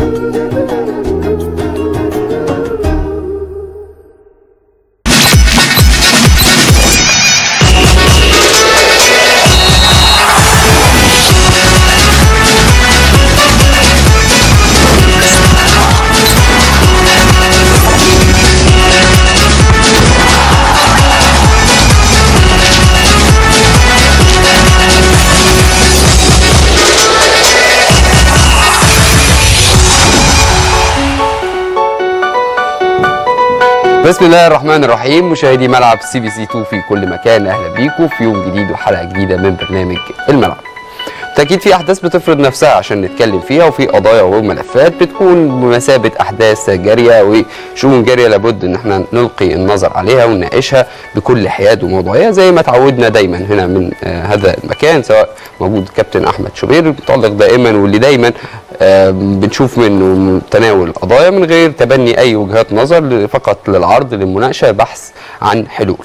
بسم الله الرحمن الرحيم مشاهدي ملعب سي بي سي 2 في كل مكان اهلا بيكم في يوم جديد وحلقه جديده من برنامج الملعب بالتاكيد في احداث بتفرض نفسها عشان نتكلم فيها وفي قضايا وملفات بتكون بمثابه احداث جاريه وشؤون جاريه لابد ان احنا نلقي النظر عليها ونناقشها بكل حياد وموضوعيه زي ما تعودنا دايما هنا من آه هذا المكان سواء موجود كابتن احمد شوبير متالق دائما واللي دايما آه بنشوف منه تناول قضايا من غير تبني اي وجهات نظر فقط للعرض للمناقشه بحث عن حلول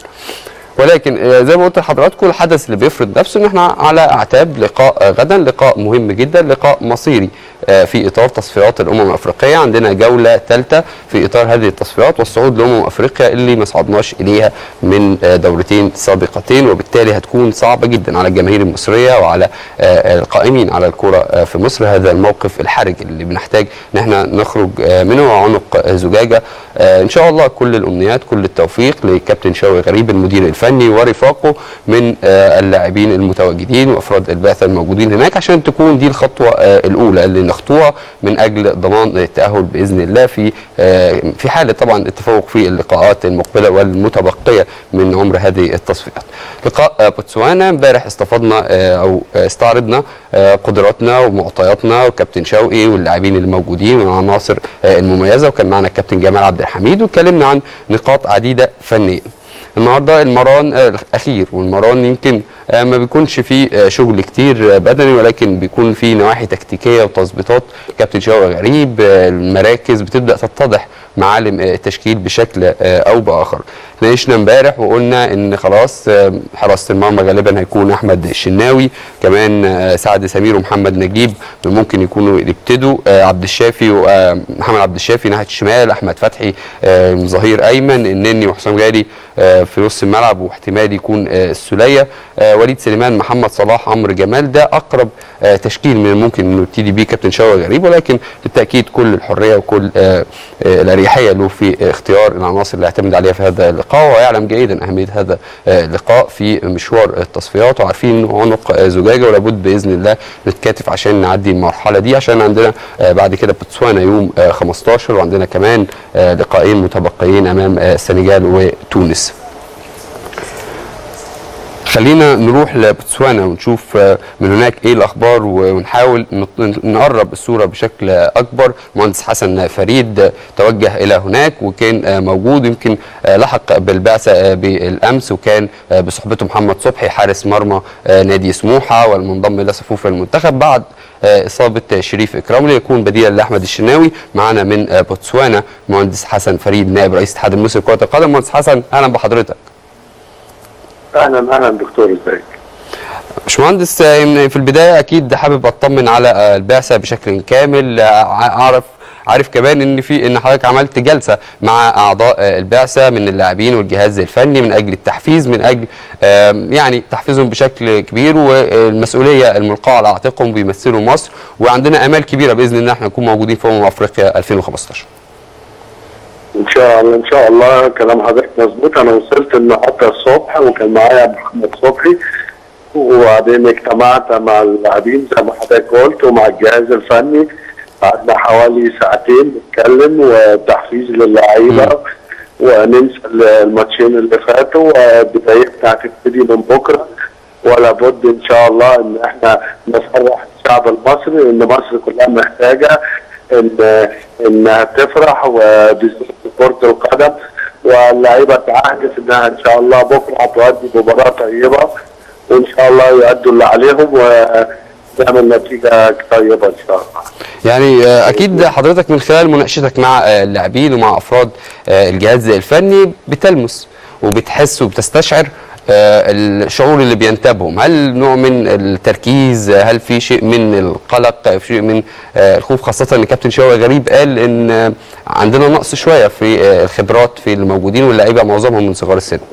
ولكن آه، زي ما قلت لحضراتكم الحدث اللي بيفرض نفسه ان احنا على اعتاب لقاء آه، غدا لقاء مهم جدا لقاء مصيري آه، في اطار تصفيات الامم الافريقيه عندنا جوله ثالثه في اطار هذه التصفيات والصعود لامم افريقيا اللي ما صعدناش اليها من آه، دورتين سابقتين وبالتالي هتكون صعبه جدا على الجماهير المصريه وعلى آه، القائمين على الكره آه، في مصر هذا الموقف الحرج اللي بنحتاج ان احنا نخرج آه، منه عنق آه، زجاجه آه، ان شاء الله كل الامنيات كل التوفيق لكابتن شوقي غريب المدير الفني ورفاقه من آه، اللاعبين المتواجدين وافراد البعثه الموجودين هناك عشان تكون دي الخطوه آه، الاولى اللي نخطوها من اجل ضمان التاهل باذن الله في آه، في حاله طبعا التفوق في اللقاءات المقبله والمتبقيه من عمر هذه التصفيات. لقاء آه، بوتسوانا امبارح استفدنا آه، او آه، استعرضنا آه، قدراتنا ومعطياتنا وكابتن شوقي واللاعبين اللي موجودين والعناصر آه، المميزه وكان معنا الكابتن جمال عبد الحميد واتكلمنا عن نقاط عديده فنيه. النهارده المران آه، الاخير والمران يمكن آه، ما بيكونش فيه آه، شغل كتير آه، بدني ولكن بيكون فيه نواحي تكتيكيه وتظبيطات كابتن شوقي غريب آه، المراكز بتبدا تتضح معالم آه، التشكيل بشكل آه، او باخر ناقشنا امبارح وقلنا ان خلاص آه، حراسه المرمى غالبا هيكون احمد الشناوي كمان آه، سعد سمير ومحمد نجيب ممكن يكونوا يبتدوا آه، عبد الشافي ومحمد عبد الشافي ناحيه الشمال احمد فتحي آه، ظهير ايمن النني وحسام غالي آه، في نص الملعب واحتمال يكون آه، السوليه آه، وليد سليمان محمد صلاح عمرو جمال ده اقرب آه، تشكيل من ممكن انه يبتدي بيه كابتن شوقي غريب ولكن بالتاكيد كل الحريه وكل آه، آه، الاريحيه له في اختيار العناصر اللي هيعتمد عليها في هذا اللقاء ويعلم جيدا اهميه هذا آه، اللقاء في مشوار التصفيات وعارفين انه عنق آه، زجاجه ولابد باذن الله نتكاتف عشان نعدي المرحله دي عشان عندنا آه، بعد كده بوتسوانا يوم آه، 15 وعندنا كمان آه، لقاءين متبقيين امام آه، السنغال وتونس خلينا نروح لبوتسوانا ونشوف آه، من هناك ايه الاخبار ونحاول نط- نقرب الصوره بشكل اكبر مهندس حسن فريد آه، توجه الى هناك وكان آه، موجود يمكن آه، لحق بالبعثه آه، بالامس وكان آه، بصحبته محمد صبحي حارس مرمى آه، نادي سموحه والمنضم الى صفوف المنتخب بعد آه، اصابه شريف اكرام ليكون بديلا لاحمد الشناوي معانا من آه، بوتسوانا مهندس حسن فريد نائب رئيس اتحاد المصري لكره القدم مهندس حسن اهلا بحضرتك اهلا اهلا دكتور ازيك باشمهندس آه، يمكن في البدايه اكيد حابب اطمن على آه، البعثه بشكل كامل آه، ع- اعرف عارف كمان ان في ان حضرتك عملت جلسه مع اعضاء آه، البعثه من اللاعبين والجهاز الفني من اجل التحفيز من اجل آم، يعني تحفيزهم بشكل كبير والمسؤوليه الملقاه على عاتقهم بيمثلوا مصر وعندنا امال كبيره باذن الله احنا نكون موجودين في امم افريقيا 2015 ان شاء الله ان شاء الله كلام حضرتك مظبوط انا وصلت النهارده الصبح وكان معايا محمد صبحي وبعدين اجتمعت مع اللاعبين زي ما حضرتك قلت ومع الجهاز الفني قعدنا حوالي ساعتين نتكلم وتحفيز للعيبه وننسى الماتشين اللي فاتوا وبدايتنا هتبتدي من بكره ولا بد ان شاء الله ان احنا نفرح الشعب المصري ان مصر كلها محتاجه ان انها تفرح وبالذات في كره القدم واللعيبه تعهدت انها ان شاء الله بكره هتؤدي مباراه طيبه وان شاء الله يؤدوا اللي عليهم ونعمل نتيجه طيبه ان شاء الله. يعني آه، اكيد حضرتك من خلال مناقشتك مع آه، اللاعبين ومع افراد آه، الجهاز الفني بتلمس وبتحس وبتستشعر آه، الشعور اللي بينتابهم هل نوع من التركيز هل في شيء من القلق في شيء من آه، الخوف خاصة ان كابتن شوقي غريب قال ان آه، عندنا نقص شوية في آه، الخبرات في الموجودين واللعيبة معظمهم من صغار السن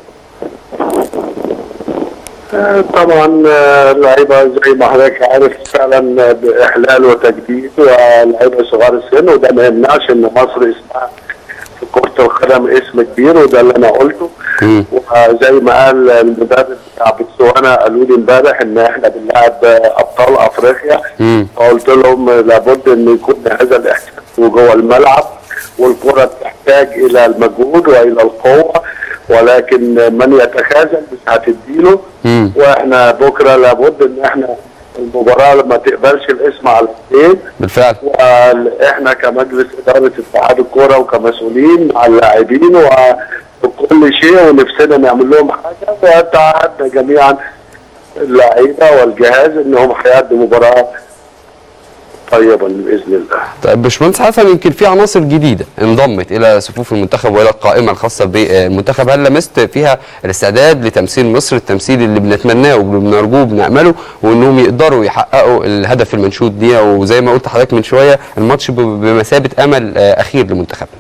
آه، طبعا آه، اللعيبه زي ما حضرتك عارف فعلا باحلال وتجديد ولاعيبه صغار السن وده ما يمنعش ان مصر اسمها في كره القدم اسم كبير وده اللي انا قلته مم. وزي ما قال المدرب بتاع بتسوانا قالوا لي امبارح ان احنا بنلعب ابطال افريقيا مم. فقلت لهم لابد ان يكون هذا الاحساس جوه الملعب والكره تحتاج الى المجهود والى القوه ولكن من يتخاذل مش هتديله مم. واحنا بكره لابد ان احنا المباراه ما تقبلش الاسم على الاثنين بالفعل واحنا كمجلس اداره اتحاد الكوره وكمسؤولين مع اللاعبين وكل شيء ونفسنا نعمل لهم حاجه وتعهدنا جميعا اللعيبه والجهاز انهم هيأدوا مباراه طيبا باذن الله. طيب باشمهندس حسن يمكن في عناصر جديده انضمت الى صفوف المنتخب والى القائمه الخاصه بالمنتخب هل لمست فيها الاستعداد لتمثيل مصر التمثيل اللي بنتمناه واللي بنرجوه وبنامله وانهم يقدروا يحققوا الهدف المنشود دي وزي ما قلت لحضرتك من شويه الماتش ب- بمثابه امل آه، اخير لمنتخبنا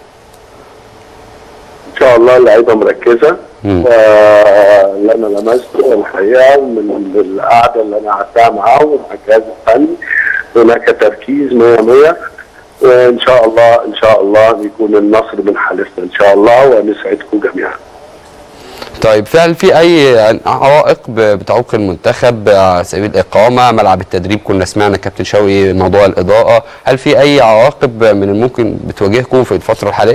ان شاء الله اللعيبه مركزه مم. واللي انا لمسته الحقيقه من القعده اللي انا قعدتها معاهم ومع الجهاز الفني هناك تركيز 100 100 وان شاء الله ان شاء الله يكون النصر من حالفنا ان شاء الله ونسعدكم جميعا. طيب فعل في اي عوائق ب- بتعوق المنتخب على سبيل الاقامه ملعب التدريب كنا سمعنا كابتن شوقي موضوع الاضاءه هل في اي عواقب من الممكن بتواجهكم في الفتره الحاليه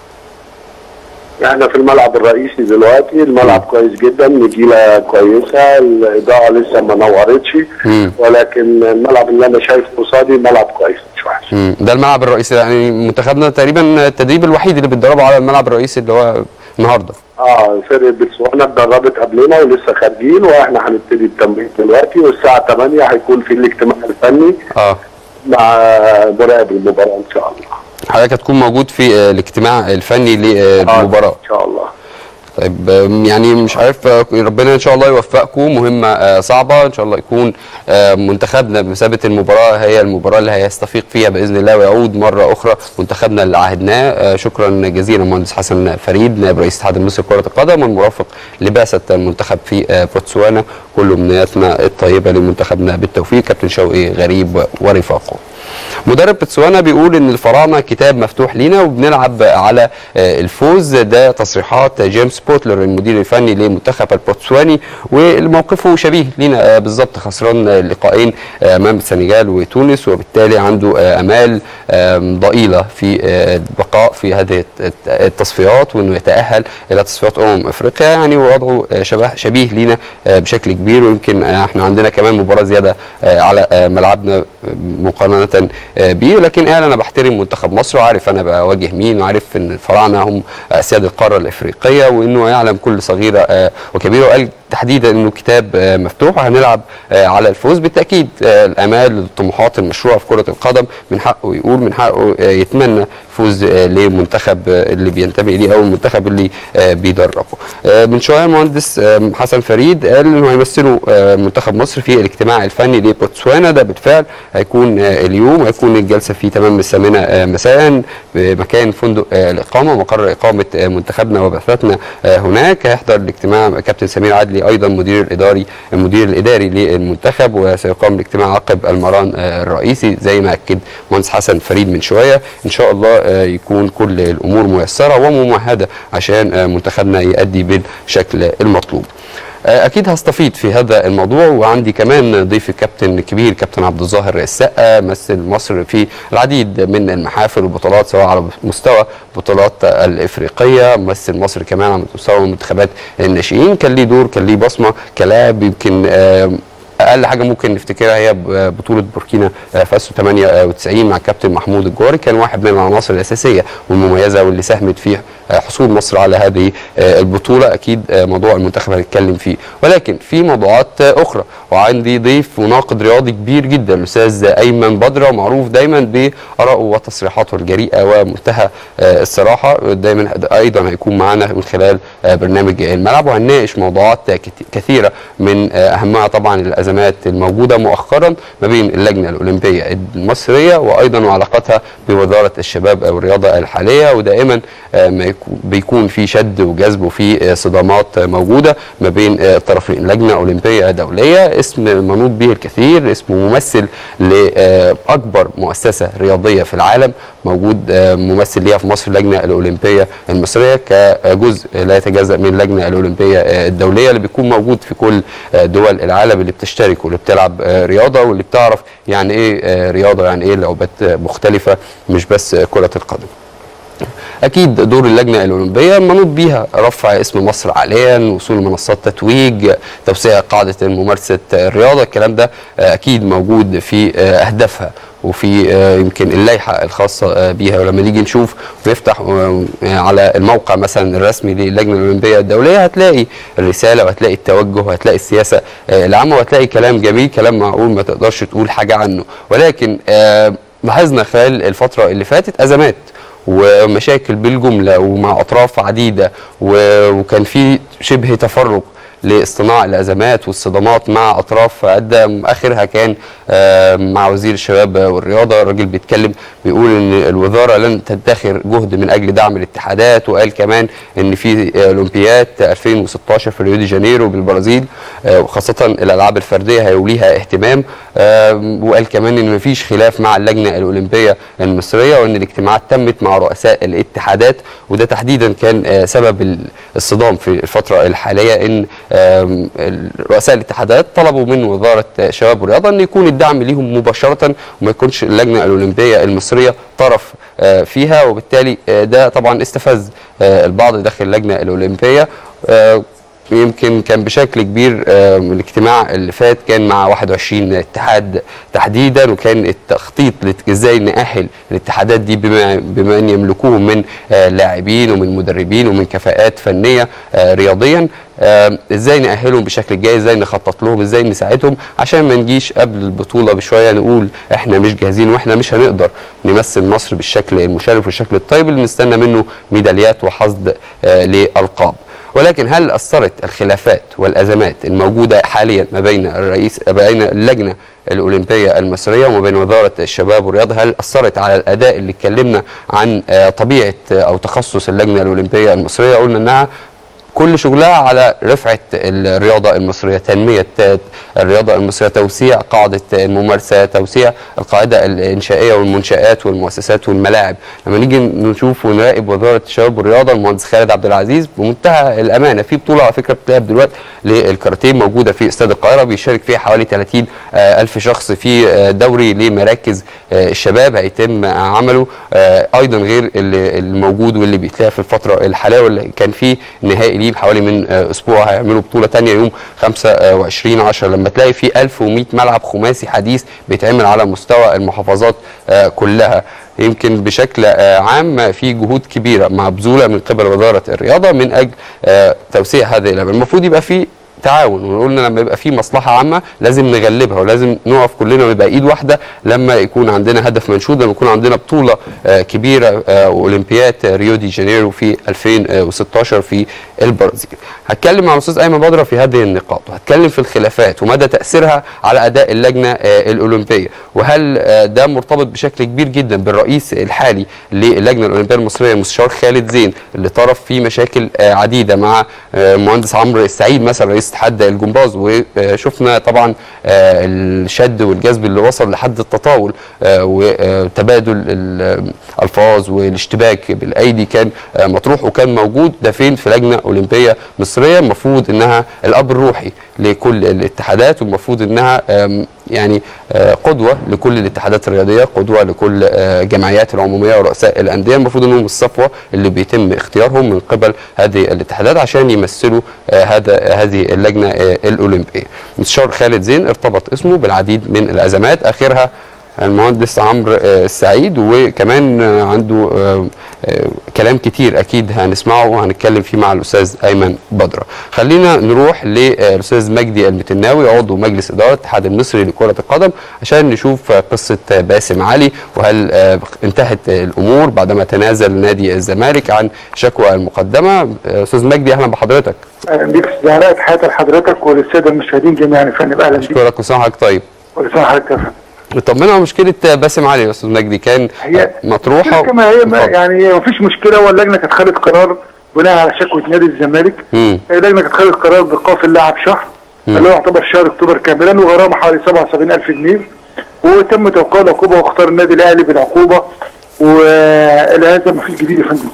احنا في الملعب الرئيسي دلوقتي الملعب كويس جدا نجيله كويسه الاضاءه لسه ما نورتش مم. ولكن الملعب اللي انا شايفه قصادي ملعب كويس مش وحش. مم. ده الملعب الرئيسي يعني منتخبنا تقريبا التدريب الوحيد اللي بيتدربوا على الملعب الرئيسي اللي هو النهارده اه فرقه بتسوانا اتدربت قبلنا ولسه خارجين واحنا هنبتدي التمرين دلوقتي والساعه 8 هيكون في الاجتماع الفني اه مع مراقب المباراه ان شاء الله. حضرتك هتكون موجود في آه، الاجتماع الفني للمباراه ان شاء الله. طيب آم، يعني مش عارف آه، ربنا ان شاء الله يوفقكم مهمه آه، صعبه ان شاء الله يكون آه، منتخبنا بمثابه المباراه هي المباراه اللي هيستفيق فيها باذن الله ويعود مره اخرى منتخبنا اللي عهدناه آه، شكرا جزيلا مهندس حسن فريد نائب رئيس الاتحاد المصري لكره القدم والمرافق لبعثه المنتخب في آه، بوتسوانا كل امنياتنا الطيبه لمنتخبنا بالتوفيق كابتن شوقي غريب ورفاقه مدرب بتسوانا بيقول ان الفراعنه كتاب مفتوح لينا وبنلعب على آه، الفوز ده تصريحات جيمس بوتلر المدير الفني لمنتخب البوتسواني وموقفه شبيه لينا آه، بالظبط خسران آه، لقاءين آه، امام السنغال وتونس وبالتالي عنده آه، امال آم، ضئيله في آه، البقاء في هذه الت- التصفيات وانه يتاهل الى تصفيات امم افريقيا يعني وضعه آه، شبه شبيه لينا آه، بشكل كبير ويمكن آه، احنا عندنا كمان مباراه زياده آه، على آه، ملعبنا آه، مقارنه آه، بيه لكن قال انا بحترم منتخب مصر وعارف انا بواجه مين وعارف ان الفراعنه هم اسياد القاره الافريقيه وانه يعلم كل صغيره آه، وكبيره وقال تحديدا انه كتاب آه، مفتوح وهنلعب آه، على الفوز بالتاكيد آه، الامال الطموحات المشروعه في كره القدم من حقه يقول من حقه آه، يتمنى فوز آه، لمنتخب آه، اللي بينتمي اليه او المنتخب اللي آه، بيدربه آه، من شويه المهندس آه، حسن فريد قال انه هيمثلوا آه، منتخب مصر في الاجتماع الفني لبوتسوانا ده بالفعل هيكون آه، اليوم هيكون الجلسه في تمام الثامنه آه، مساء بمكان فندق آه، الاقامه مقر اقامه آه، منتخبنا وبعثتنا آه، هناك هيحضر الاجتماع كابتن سمير عدلي ايضا مدير الاداري المدير الاداري للمنتخب وسيقام الاجتماع عقب المران آه، الرئيسي زي ما اكد مهندس حسن فريد من شويه ان شاء الله آه، يكون كل الامور ميسره وممهده عشان آه، منتخبنا يؤدي بالشكل المطلوب آه، اكيد هستفيد في هذا الموضوع وعندي كمان ضيف الكابتن الكبير كابتن عبد الظاهر السقا مثل مصر في العديد من المحافل والبطولات سواء على مستوى بطولات الافريقيه مثل مصر كمان على مستوى منتخبات الناشئين كان ليه دور كان ليه بصمه كلاعب يمكن آه، اقل حاجه ممكن نفتكرها هي ب- بطوله بوركينا فاسو 98 مع كابتن محمود الجوهري كان واحد من العناصر الاساسيه والمميزه واللي ساهمت في آه، حصول مصر على هذه آه، البطوله اكيد آه، موضوع المنتخب هنتكلم فيه ولكن في موضوعات آه، اخرى وعندي ضيف وناقد رياضي كبير جدا الاستاذ ايمن بدره معروف دايما بارائه وتصريحاته الجريئه ومنتهى آه، الصراحه دايما ايضا هيكون معانا من خلال آه، برنامج الملعب وهنناقش موضوعات كت- كثيره من آه، اهمها طبعا الازمات الموجوده مؤخرا ما بين اللجنه الاولمبيه المصريه وايضا وعلاقتها بوزاره الشباب والرياضه الحاليه ودائما آه، ما يكو- بيكون في شد وجذب وفي آه، صدامات آه، موجوده ما بين آه، الطرفين لجنه اولمبيه دوليه اسم منوط به الكثير اسمه ممثل لاكبر مؤسسه رياضيه في العالم موجود آه، ممثل ليها في مصر اللجنه الاولمبيه المصريه كجزء لا يتجزا من اللجنه الاولمبيه آه، الدوليه اللي بيكون موجود في كل آه، دول العالم اللي بتشترك واللي بتلعب آه، رياضه واللي بتعرف يعني ايه آه، رياضه يعني ايه لعبات آه، مختلفه مش بس آه، كره القدم اكيد دور اللجنه الاولمبيه منوط بيها رفع اسم مصر عاليا وصول منصات تتويج توسيع قاعده ممارسه الرياضه الكلام ده آه، اكيد موجود في آه، اهدافها وفي آه، يمكن اللائحه الخاصه آه، بيها ولما نيجي نشوف ونفتح آه، على الموقع مثلا الرسمي للجنه الاولمبيه الدوليه هتلاقي الرساله وهتلاقي التوجه وهتلاقي السياسه آه، العامه وهتلاقي كلام جميل كلام معقول ما تقدرش تقول حاجه عنه ولكن آه، لاحظنا خلال الفتره اللي فاتت ازمات ومشاكل بالجمله ومع اطراف عديده و- وكان في شبه تفرق لاصطناع الازمات والصدامات مع اطراف عده اخرها كان آه، مع وزير الشباب والرياضه الراجل بيتكلم بيقول ان الوزاره لن تدخر جهد من اجل دعم الاتحادات وقال كمان ان في اولمبياد 2016 في ريو دي جانيرو بالبرازيل آه، وخاصه الالعاب الفرديه هيوليها اهتمام آه، وقال كمان ان مفيش خلاف مع اللجنه الاولمبيه المصريه وان الاجتماعات تمت مع رؤساء الاتحادات وده تحديدا كان آه، سبب ال- الصدام في الفتره الحاليه ان آم، ال- رؤساء الاتحادات طلبوا من وزاره الشباب والرياضه ان يكون الدعم ليهم مباشره وما يكونش اللجنه الاولمبيه المصريه طرف آه، فيها وبالتالي آه، ده طبعا استفز آه، البعض داخل اللجنه الاولمبيه آه، يمكن كان بشكل كبير آه، الاجتماع اللي فات كان مع 21 اتحاد تحديدا وكان التخطيط لت- ازاي نأهل الاتحادات دي بما بما ان يملكوهم من آه، لاعبين ومن مدربين ومن كفاءات فنيه آه، رياضيا آه، ازاي نأهلهم بشكل جيد ازاي نخطط لهم ازاي نساعدهم عشان ما نجيش قبل البطوله بشويه نقول احنا مش جاهزين واحنا مش هنقدر نمثل مصر بالشكل المشرف والشكل الطيب اللي نستنى منه ميداليات وحصد آه، لالقاب ولكن هل اثرت الخلافات والازمات الموجوده حاليا ما بين الرئيس بين اللجنه الاولمبيه المصريه وما بين وزاره الشباب والرياضه هل اثرت على الاداء اللي اتكلمنا عن آه، طبيعه آه، او تخصص اللجنه الاولمبيه المصريه قلنا انها كل شغلها على رفعة الرياضة المصرية تنمية الرياضة المصرية توسيع قاعدة الممارسة توسيع القاعدة الإنشائية والمنشآت والمؤسسات والملاعب لما نيجي نشوف ونراقب وزارة الشباب والرياضة المهندس خالد عبد العزيز بمنتهى الأمانة في بطولة على فكرة بتلعب دلوقتي للكاراتيه موجودة في استاد القاهرة بيشارك فيها حوالي 30 آه، ألف شخص في آه، دوري لمراكز آه، الشباب هيتم عمله آه، أيضا غير اللي الموجود واللي بيتلعب في الفترة الحالية واللي كان فيه نهائي ليه حوالي من آه، أسبوع هيعملوا بطولة تانية يوم 25 10 لما تلاقي في 1100 ملعب خماسي حديث بيتعمل على مستوى المحافظات آه، كلها يمكن بشكل آه، عام في جهود كبيره مبذوله من قبل وزاره الرياضه من اجل آه، توسيع هذه اللعبه المفروض يبقى في تعاون وقلنا لما يبقى في مصلحه عامه لازم نغلبها ولازم نقف كلنا ويبقى ايد واحده لما يكون عندنا هدف منشود لما يكون عندنا بطوله آه، كبيره آه، اولمبياد ريو دي جانيرو في 2016 في البرازيل. هتكلم مع الاستاذ ايمن بدره في هذه النقاط وهتكلم في الخلافات ومدى تاثيرها على اداء اللجنه آه، الاولمبيه وهل آه، ده مرتبط بشكل كبير جدا بالرئيس الحالي للجنه الاولمبيه المصريه المستشار خالد زين اللي طرف في مشاكل آه، عديده مع آه، المهندس عمرو السعيد مثلا رئيس اتحاد الجمباز وشفنا طبعا آه، الشد والجذب اللي وصل لحد التطاول آه، وتبادل الالفاظ والاشتباك بالايدي كان آه، مطروح وكان موجود ده فين في لجنه اولمبيه مصريه المفروض انها الاب الروحي لكل الاتحادات والمفروض انها آم، يعني آه، قدوه لكل الاتحادات الرياضيه قدوه لكل آه، جمعيات العموميه ورؤساء الانديه المفروض انهم الصفوه اللي بيتم اختيارهم من قبل هذه الاتحادات عشان يمثلوا آه، هذا هذه اللجنه آه، الاولمبيه مستشار خالد زين ارتبط اسمه بالعديد من الازمات اخرها المهندس عمرو آه، السعيد وكمان آه، عنده آه، آه، كلام كتير اكيد هنسمعه وهنتكلم فيه مع الاستاذ ايمن بدره خلينا نروح للاستاذ مجدي المتناوي عضو مجلس اداره الاتحاد المصري لكره القدم عشان نشوف آه، قصه آه، باسم علي وهل آه، انتهت آه، الامور بعدما تنازل نادي الزمالك عن شكوى المقدمه آه، استاذ مجدي اهلا بحضرتك اهلا بيك استاذ علاء تحياتي لحضرتك وللساده المشاهدين جميعا يا فندم اهلا بيك اشكرك وسام حضرتك طيب كل سنه وحضرتك يا فندم طمنا على مشكله آه، باسم علي يا استاذ مجدي كان هي آه، مطروحه كما هي ما اتفضل. يعني ما فيش مشكله واللجنه كانت خدت قرار بناء على شكوى نادي الزمالك مم. اللجنه كانت خدت قرار بايقاف اللاعب شهر اللي هو يعتبر شهر اكتوبر كاملا وغرامه حوالي 77000 جنيه وتم توقيع العقوبه واختار النادي الاهلي بالعقوبه والى هذا ما فيش جديد يا فندم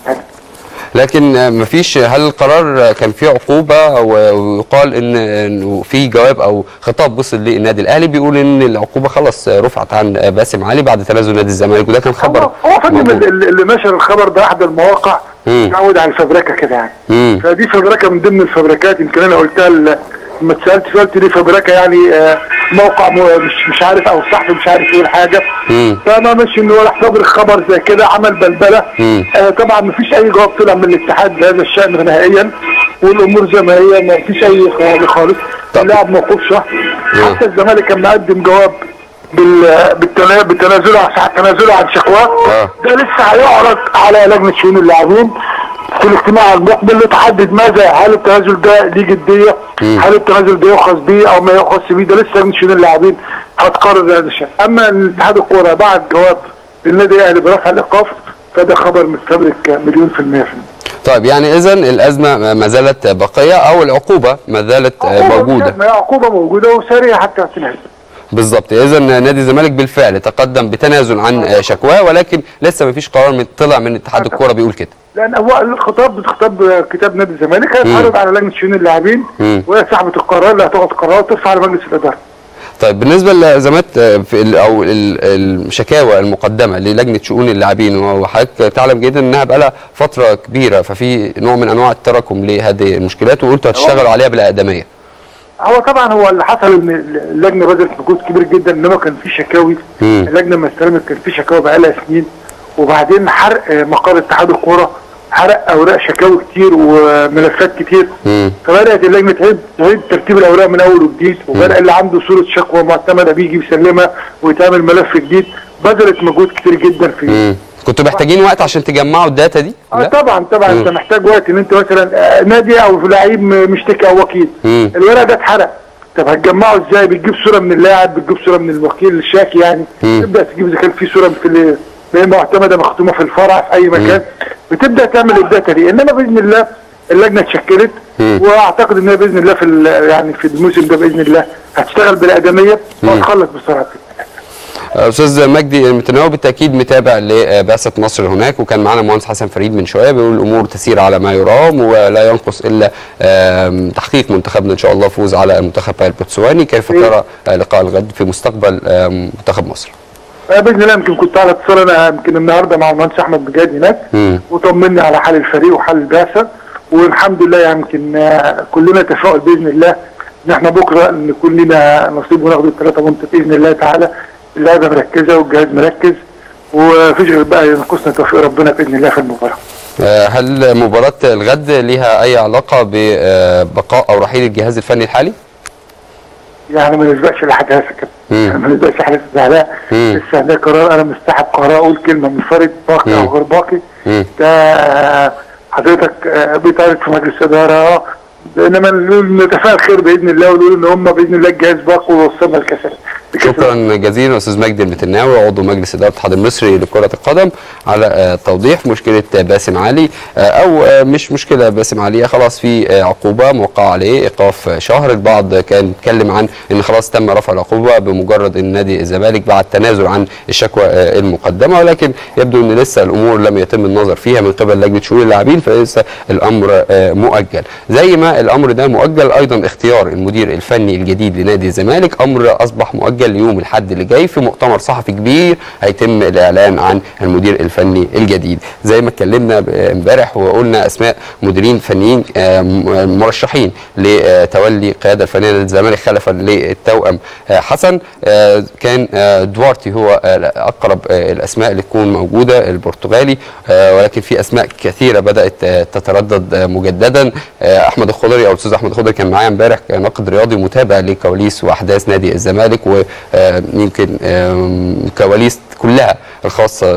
لكن آه، مفيش هل القرار آه، كان فيه عقوبه و- ويقال ان انه في جواب او خطاب وصل للنادي الاهلي بيقول ان العقوبه خلاص آه، رفعت عن آه، باسم علي بعد تنازل نادي الزمالك وده كان خبر هو هو فندم موجود. اللي اللي نشر الخبر ده احد المواقع مم. تعود على الفبركه كده يعني مم. فدي فبركه من ضمن الفبركات يمكن انا قلتها ل- لما اتسالت سالت ليه فبركه يعني آه، موقع م- مش مش عارف او صحفي مش عارف ايه الحاجه مم. فما مش انه راح فبرك خبر زي كده عمل بلبله مم. آه طبعا ما فيش اي جواب طلع من الاتحاد بهذا الشان نهائيا والامور زي ما هي ما فيش اي خالص خالص طب. اللاعب موقوف شهر مم. حتى الزمالك كان مقدم جواب بال بالتنا- بالتنازل عن تنازله عن شكواه آه. ده لسه هيعرض على لجنه شؤون اللاعبين في الاجتماع المقبل لتحدد ماذا هل التنازل ده ليه جديه؟ هل التنازل ده يؤخذ به او ما يؤخذ به ده لسه لجنه شؤون اللاعبين هتقرر هذا الشيء، اما ان اتحاد الكوره بعد جواب للنادي الاهلي برفع الايقاف فده خبر مستدرك مليون في المية في المية. طيب يعني اذا الازمه ما زالت باقيه او العقوبه ما زالت آه، عقوبة موجوده مش- عقوبه موجوده وساريه حتى تنهي بالظبط اذا نادي الزمالك بالفعل تقدم بتنازل عن آه، شكواه ولكن لسه ما فيش قرار من طلع من اتحاد الكوره بيقول كده لان هو الخطاب خطاب كتاب نادي الزمالك هيتعرض على لجنه شؤون اللاعبين مم. وهي صاحبه القرار اللي هتاخد قرار وترفع على مجلس الاداره. طيب بالنسبه للازمات آه، في ال- او ال- الشكاوى المقدمه للجنه شؤون اللاعبين وحضرتك تعلم جيدا انها بقى لها فتره كبيره ففي نوع من انواع التراكم لهذه المشكلات وقلتوا هتشتغلوا عليها بالاقدميه هو طبعا هو اللي حصل ان اللجنه بذلت مجهود كبير جدا انما كان في شكاوي مم. اللجنه لما استلمت كان في شكاوي بقالها سنين وبعدين حرق آه، مقر اتحاد الكوره حرق اوراق شكاوي كتير وملفات كتير مم. فبدات اللجنه تعيد تعيد ترتيب الاوراق من اول وجديد وبدا اللي عنده صوره شكوى معتمده بيجي يسلمها ويتعمل ملف جديد بذلت مجهود كتير جدا في مم. كنتوا محتاجين وقت عشان تجمعوا الداتا دي؟ اه لا؟ طبعا طبعا مم. انت محتاج وقت ان انت مثلا آه، نادي او لعيب م- مشتكي او وكيل مم. الورق ده اتحرق طب هتجمعه ازاي بتجيب صوره من اللاعب بتجيب صوره من الوكيل الشاكي يعني مم. تبدا تجيب اذا كان في صوره في ال- هي معتمده مختومه في الفرع في اي مكان بتبدا تعمل الداتا دي انما باذن الله اللجنه اتشكلت مم. واعتقد ان هي باذن الله في ال- يعني في الموسم ده باذن الله هتشتغل بالاقدميه وهتخلص بسرعه استاذ مجدي المتناوي بالتاكيد متابع لبعثه مصر هناك وكان معنا المهندس حسن فريد من شويه بيقول الامور تسير على ما يرام ولا ينقص الا آم، تحقيق منتخبنا ان شاء الله فوز على المنتخب البوتسواني كيف إيه. ترى آه، لقاء الغد في مستقبل آم، منتخب مصر؟ آه، باذن الله يمكن كنت على اتصال انا يمكن النهارده مع المهندس احمد بجاد هناك مم. وطمني على حال الفريق وحال البعثه والحمد لله يعني يمكن آه، كلنا تفاؤل باذن الله ان احنا بكره نكون لنا نصيب وناخد الثلاثه بونت باذن الله تعالى اللعبه مركزه والجهاز مركز ومفيش غير بقى ينقصنا توفيق ربنا باذن الله في المباراه. آه، هل مباراه الغد ليها اي علاقه ببقاء او رحيل الجهاز الفني الحالي؟ يعني ما نسبقش لحد هذا كده مم. يعني ما نسبقش لحد زعلاء مم. لسه ده قرار انا مستحب قرار اقول كلمه منفرد باقي مم. او غير باقي مم. ده آه، حضرتك آه، بيتعرض في مجلس اداره اه انما نقول نتفائل خير باذن الله ونقول ان هم باذن الله الجهاز باقي ووصلنا لكاس لكأس شكرا جزيلا استاذ مجدي المتناوي عضو مجلس اداره الاتحاد المصري لكره القدم على آه، توضيح مشكله آه، باسم علي آه، او آه، مش مشكله باسم علي خلاص في آه، عقوبه موقعه عليه ايقاف آه، شهر البعض كان اتكلم عن ان خلاص تم رفع العقوبه بمجرد ان نادي الزمالك بعد تنازل عن الشكوى آه، المقدمه ولكن يبدو ان لسه الامور لم يتم النظر فيها من قبل لجنه شؤون اللاعبين فلسه الامر آه، مؤجل زي ما الامر ده مؤجل ايضا اختيار المدير الفني الجديد لنادي الزمالك امر اصبح مؤجل مؤجل ليوم الحد اللي جاي في مؤتمر صحفي كبير هيتم الاعلان عن المدير الفني الجديد زي ما اتكلمنا ب- امبارح وقلنا اسماء مديرين فنيين آه، م- مرشحين لتولي القياده الفنيه للزمالك خلفا للتوأم آه، حسن آه، كان آه، دوارتي هو آه، اقرب آه، الاسماء اللي تكون موجوده البرتغالي آه، ولكن في اسماء كثيره بدات آه، تتردد آه، مجددا آه، احمد الخضري او الاستاذ احمد الخضري كان معايا امبارح ناقد رياضي متابع لكواليس واحداث نادي الزمالك ويمكن كواليس كلها الخاصه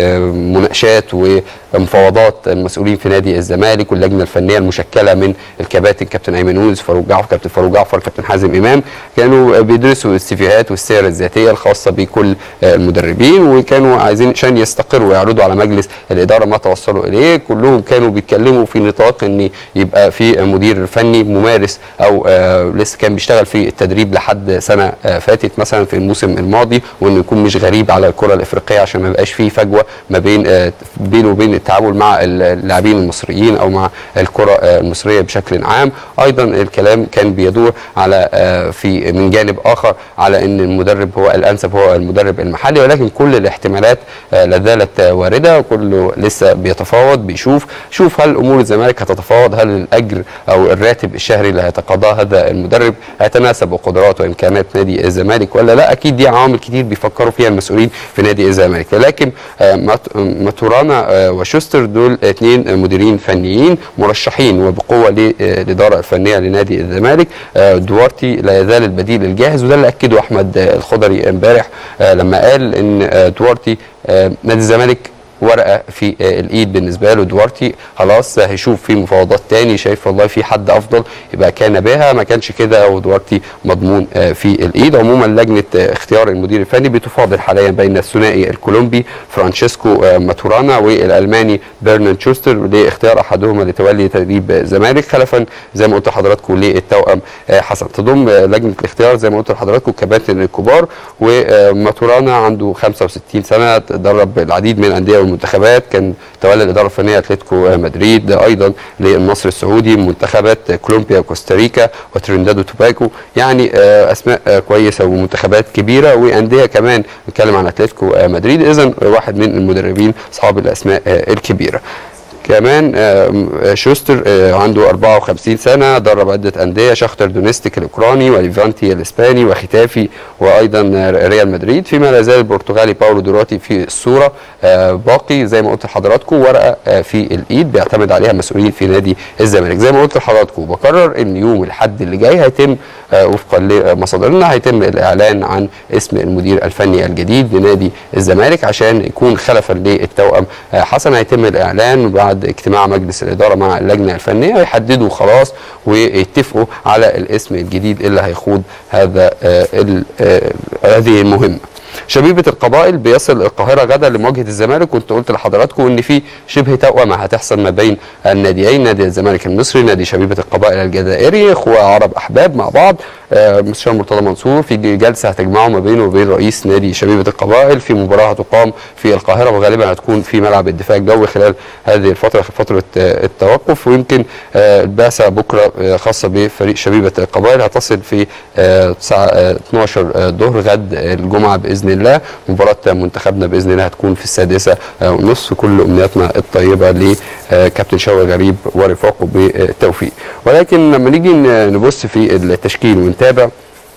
بمناقشات ومفاوضات المسؤولين في نادي الزمالك واللجنه الفنيه المشكله من الكباتن كابتن ايمن يونس فاروق جعفر كابتن فاروق جعفر كابتن حازم امام كانوا بيدرسوا السيفيهات والسير الذاتيه الخاصه بكل المدربين وكانوا عايزين عشان يستقروا ويعرضوا على مجلس الاداره ما توصلوا اليه كلهم كانوا بيتكلموا في نطاق ان يبقى في مدير فني ممارس او آه، لسه كان بيشتغل في التدريب لحد سنه آه، فاتت مثلا في الموسم الماضي وانه يكون مش غريب على الكره الافريقيه عشان ما يبقاش في فجوه ما بين آه، بينه وبين التعامل مع اللاعبين المصريين او مع الكره آه، المصريه بشكل عام ايضا الكلام كان بيدور على آه، في من جانب اخر على ان المدرب هو الانسب هو المدرب المحلي ولكن كل الاحتمالات آه، لا زالت آه، وارده وكله لسه بيتفاوض بيشوف شوف هل امور الزمالك هتتفاوض هل الاجر او الراتب الشهري اللي هيتقاضاه هذا المدرب هيتناسب بقدرات وامكانات نادي الزمالك ولا لا اكيد دي عوامل كتير بيفكروا فيها المسؤولين في نادي الزمالك لكن آه، مات- ماتورانا آه، وشوستر دول اثنين مديرين فنيين مرشحين وبقوه للاداره الفنيه لنادي الزمالك آه، دوارتي لا يزال البديل الجاهز وده اللي اكده احمد آه، الخضري امبارح آه، لما قال ان آه، دوارتي آه، نادي الزمالك ورقه في آه، الايد بالنسبه له دوارتي خلاص آه، هيشوف في مفاوضات تاني شايف والله في حد افضل يبقى كان بها ما كانش كده ودوارتي مضمون آه، في الايد عموما لجنه آه، اختيار المدير الفني بتفاضل حاليا بين الثنائي الكولومبي فرانشيسكو آه، ماتورانا والالماني برنارد شوستر لاختيار احدهما لتولي تدريب آه، الزمالك خلفا زي ما قلت لحضراتكم للتوأم آه، حسن تضم آه، لجنه الاختيار زي ما قلت لحضراتكم كباتن الكبار وماتورانا عنده 65 سنه درب العديد من الانديه والمنتخبات كان تولى الاداره الفنيه اتلتيكو مدريد ايضا للنصر السعودي منتخبات كولومبيا وكوستاريكا وترينداد وتوباكو يعني آه، اسماء آه، كويسه ومنتخبات كبيره وانديه كمان نتكلم عن اتلتيكو آه، مدريد اذا واحد من المدربين اصحاب الاسماء آه، الكبيره كمان آه، شوستر آه، عنده 54 سنه درب عده انديه شختر دونيستيك الاوكراني وليفانتي الاسباني وختافي وايضا آه، ريال مدريد فيما لا زال البرتغالي باولو دوراتي في الصوره آه، باقي زي ما قلت لحضراتكم ورقه آه، في الايد بيعتمد عليها مسؤولين في نادي الزمالك زي ما قلت لحضراتكم بكرر ان يوم الحد اللي جاي هيتم آه، وفقا لمصادرنا هيتم الاعلان عن اسم المدير الفني الجديد لنادي الزمالك عشان يكون خلفا للتوأم آه، حسن هيتم الاعلان بعد اجتماع مجلس الاداره مع اللجنه الفنيه يحددوا خلاص ويتفقوا على الاسم الجديد اللي هيخوض هذا آه، ال- آه، هذه المهمه شبيبة القبائل بيصل القاهرة غدا لمواجهة الزمالك كنت قلت لحضراتكم ان في شبه توأمة هتحصل ما بين الناديين نادي الزمالك المصري نادي شبيبة القبائل الجزائري اخوة عرب احباب مع بعض آه، مستشار مرتضى منصور في جلسة هتجمعه ما بينه وبين رئيس نادي شبيبة القبائل في مباراة هتقام في القاهرة وغالبا هتكون في ملعب الدفاع الجوي خلال هذه الفترة فترة آه، التوقف ويمكن آه، البعثة بكرة آه، خاصة بفريق شبيبة القبائل هتصل في آه، الساعة آه، 12 الظهر غد الجمعة بإذن الله مباراة منتخبنا بإذن الله هتكون في السادسة آه، ونصف كل أمنياتنا الطيبة لكابتن شوقي غريب ورفاقه بالتوفيق ولكن لما نيجي ن- نبص في التشكيل ونتابع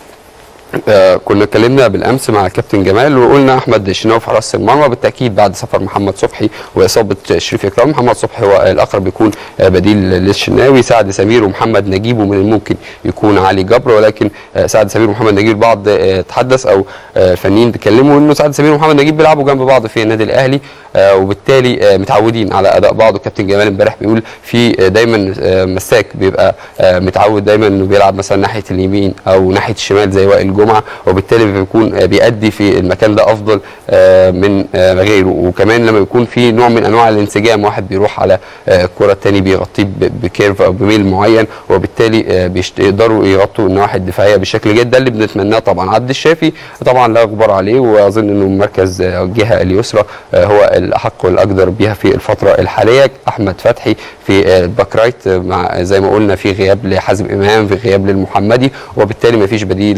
آه، كنا اتكلمنا بالامس مع الكابتن جمال وقلنا احمد الشناوي في حراسه المرمى بالتاكيد بعد سفر محمد صبحي واصابه شريف اكرام محمد صبحي هو الاقرب يكون آه، بديل للشناوي سعد سمير ومحمد نجيب ومن الممكن يكون علي جبر ولكن آه، سعد سمير ومحمد نجيب البعض آه، تحدث او آه، الفنيين بيتكلموا انه سعد سمير ومحمد نجيب بيلعبوا جنب بعض في النادي الاهلي آه، وبالتالي آه، متعودين على اداء بعض وكابتن جمال امبارح بيقول في آه، دايما آه، مساك بيبقى آه، متعود دايما انه بيلعب مثلا ناحيه اليمين او ناحيه الشمال زي وائل جمعه وبالتالي بيكون آه، بيأدي في المكان ده افضل آه، من آه، غيره وكمان لما يكون في نوع من انواع الانسجام واحد بيروح على آه، الكره الثاني بيغطيه ب- بكيرف او بميل معين وبالتالي آه، بيشت- يقدروا يغطوا النواحي الدفاعيه بشكل جيد ده اللي بنتمناه طبعا عبد الشافي طبعا لا غبار عليه واظن انه مركز آه، الجهه اليسرى آه، هو الاحق والاقدر بها في الفتره الحاليه احمد فتحي في آه، الباك رايت آه، مع زي ما قلنا في غياب لحازم امام في غياب للمحمدي وبالتالي ما فيش بديل آه،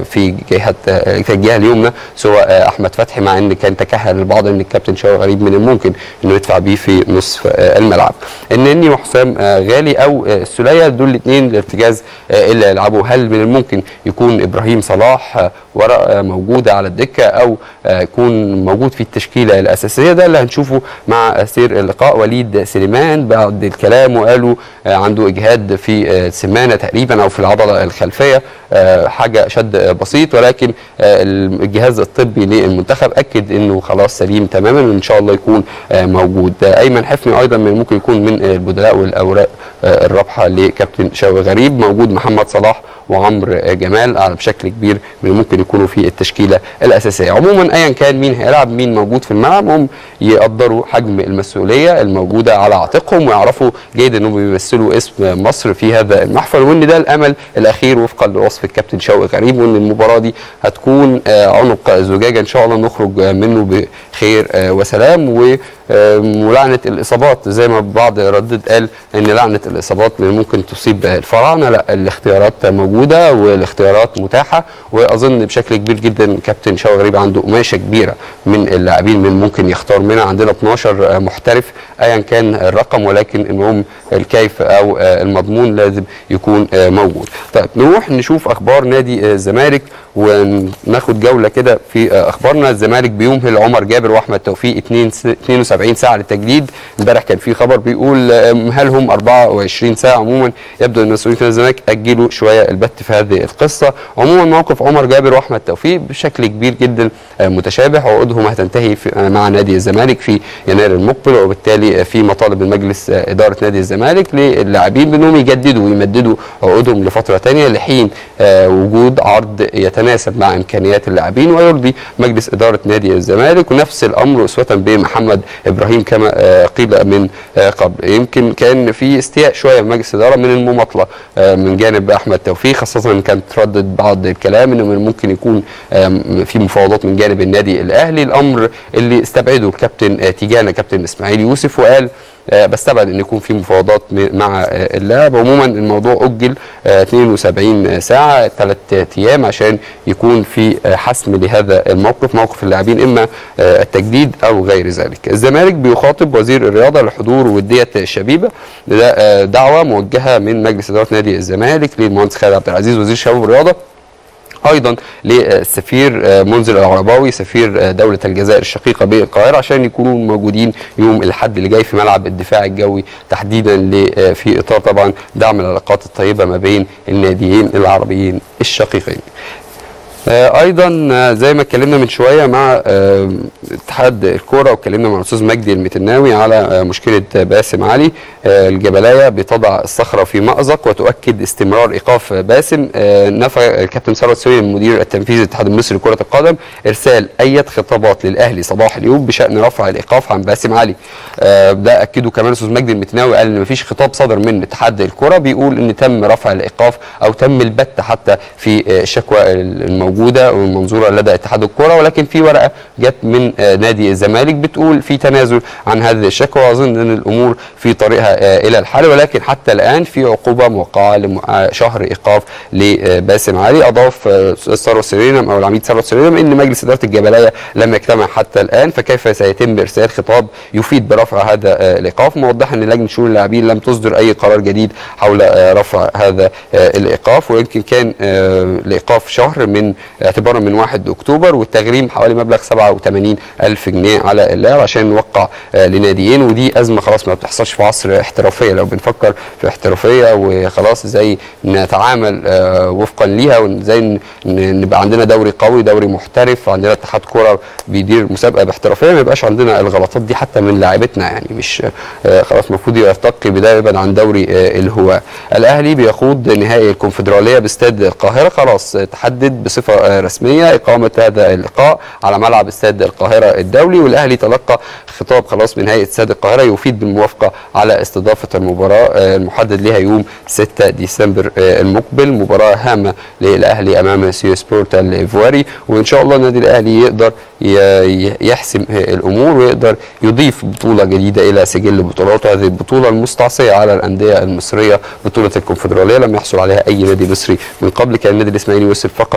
في جهه آه، في الجهه اليمنى سواء آه، احمد فتحي مع ان كان تكهن البعض ان الكابتن شوقي غريب من الممكن انه يدفع بيه في نصف آه، الملعب النني وحسام آه، غالي او آه، السوليه دول الاثنين الارتكاز آه، اللي يلعبوا هل من الممكن يكون ابراهيم صلاح آه، ورق آه، موجوده على الدكه او آه، يكون موجود في التشكيله الاساسيه ده اللي هنشوفه مع سير اللقاء وليد سليمان بعد الكلام وقالوا آه، عنده اجهاد في آه، سمانه تقريبا او في العضله الخلفيه آه، حاجه شد آه، بسيط ولكن آه، الجهاز الطبي للمنتخب اكد انه خلاص سليم تماما وان شاء الله يكون آه، موجود آه، ايمن حفني ايضا من ممكن يكون من آه، البدلاء والاوراق آه، الرابحه لكابتن شوقي غريب موجود محمد صلاح وعمرو آه، جمال على بشكل كبير من ممكن يكونوا في التشكيله الاساسيه عموما ايا كان مين هيلعب مين موجود في الملعب هم يقدروا حجم المسؤوليه الموجوده على عاتقهم ويعرفوا جيد انهم بيمثلوا اسم مصر في هذا المحفل وان ده الامل الاخير وفقا لوصف الكابتن شوقي غريب وان المباراه دي هتكون آه، عنق زجاجه ان شاء الله نخرج آه، منه بخير آه، وسلام و آه، ولعنه الاصابات زي ما البعض ردد قال ان لعنه الاصابات اللي ممكن تصيب الفراعنه لا الاختيارات موجوده والاختيارات متاحه واظن بشكل كبير جدا كابتن شوقي غريب عنده قماشه كبيره من اللاعبين من ممكن يختار منها عندنا 12 محترف ايا كان الرقم ولكن المهم الكيف او آه، المضمون لازم يكون آه، موجود. طيب نروح نشوف اخبار نادي آه، الزمالك وناخد جوله كده في آه، اخبارنا الزمالك بيمهل عمر جابر واحمد توفيق 2 س- 72 ساعه للتجديد امبارح كان في خبر بيقول آه، مهلهم 24 ساعه عموما يبدو ان مسؤولين نادي الزمالك اجلوا شويه البت في هذه القصه عموما موقف عمر جابر واحمد توفيق بشكل كبير جدا آه، متشابه عقودهم هتنتهي في آه، مع نادي الزمالك في يناير المقبل وبالتالي آه، في مطالب من مجلس آه، اداره نادي الزمالك للاعبين بانهم يجددوا ويمددوا عقودهم لفتره ثانيه لحين آه، وجود عرض يتناسب مع امكانيات اللاعبين ويرضي مجلس اداره نادي الزمالك ونفس الامر اسوه بمحمد ابراهيم كما آه، قيل من آه، قبل يمكن كان في استياء شويه من مجلس الاداره من المماطله آه، من جانب احمد توفيق خاصه ان كانت تردد بعض الكلام انه من ممكن يكون آم، في مفاوضات من جانب النادي الاهلي الامر اللي استبعده الكابتن آه، تيجانا كابتن اسماعيل يوسف وقال آه، بستبعد ان يكون في مفاوضات م- مع آه، اللاعب عموما الموضوع اجل آه، 72 ساعه ثلاث ايام عشان يكون في آه، حسم لهذا الموقف موقف اللاعبين اما آه، التجديد او غير ذلك الزمالك بيخاطب وزير الرياضه لحضور وديه شبيبه ده آه، دعوه موجهه من مجلس اداره نادي الزمالك للمهندس خالد عبد العزيز وزير الشباب والرياضه ايضا للسفير آه، منذر العرباوي سفير آه، دوله الجزائر الشقيقه بالقاهره عشان يكونوا موجودين يوم الاحد اللي جاي في ملعب الدفاع الجوي تحديدا ل- آه، في اطار طبعا دعم العلاقات الطيبه ما بين الناديين العربيين الشقيقين. آه، ايضا آه، زي ما اتكلمنا من شويه مع آه، اتحاد الكوره واتكلمنا مع الاستاذ مجدي المتناوي على آه، مشكله آه، باسم علي آه، الجبلايه بتضع الصخره في مازق وتؤكد استمرار ايقاف آه، باسم آه، نفى الكابتن ثروت سوي المدير التنفيذي للاتحاد المصري لكره القدم ارسال اي خطابات للاهلي صباح اليوم بشان رفع الايقاف عن باسم علي آه، ده اكده كمان الاستاذ مجدي المتناوي قال ان مفيش خطاب صدر من اتحاد الكره بيقول ان تم رفع الايقاف او تم البت حتى في آه، الشكوى الموجوده والمنظوره لدى اتحاد الكره ولكن في ورقه جت من آه، نادي الزمالك بتقول في تنازل عن هذه الشكوى واظن ان الامور في طريقها آه، الى الحل ولكن حتى الان في عقوبه موقعه لشهر ايقاف لباسم علي اضاف آه، الاستاذ ثروت سريرم او العميد ثروت سريرم ان مجلس اداره الجبليه لم يجتمع حتى الان فكيف سيتم ارسال خطاب يفيد برفع هذا آه، الايقاف موضحا ان لجنه شؤون اللاعبين لم تصدر اي قرار جديد حول آه، رفع هذا آه، الايقاف ويمكن كان آه، الايقاف شهر من اعتبارا من 1 اكتوبر والتغريم حوالي مبلغ 87 الف جنيه على اللاعب عشان نوقع آه، لناديين ودي ازمه خلاص ما بتحصلش في عصر احترافيه لو بنفكر في احترافيه وخلاص ازاي نتعامل آه، وفقا ليها وازاي ن- ن- نبقى عندنا دوري قوي دوري محترف عندنا اتحاد كوره بيدير مسابقه باحترافيه ما يبقاش عندنا الغلطات دي حتى من لاعيبتنا يعني مش آه، خلاص المفروض يرتقي بدايه يبعد عن دوري آه، الهواه الاهلي بيخوض نهائي الكونفدراليه باستاد القاهره خلاص آه، تحدد بصفه آه، رسميه اقامه هذا اللقاء على ملعب استاد القاهره الدولي والاهلي تلقى خطاب خلاص من هيئه استاد القاهره يفيد بالموافقه على استضافه المباراه آه، المحدد لها يوم 6 ديسمبر آه، المقبل مباراه هامه للاهلي امام سيو سبورت الايفواري وان شاء الله النادي الاهلي يقدر ي- ي- يحسم آه، الامور ويقدر يضيف بطوله جديده الى سجل بطولاته هذه البطوله المستعصيه على الانديه المصريه بطوله الكونفدراليه لم يحصل عليها اي نادي مصري من قبل كان النادي الاسماعيلي وصل فقط للمباراه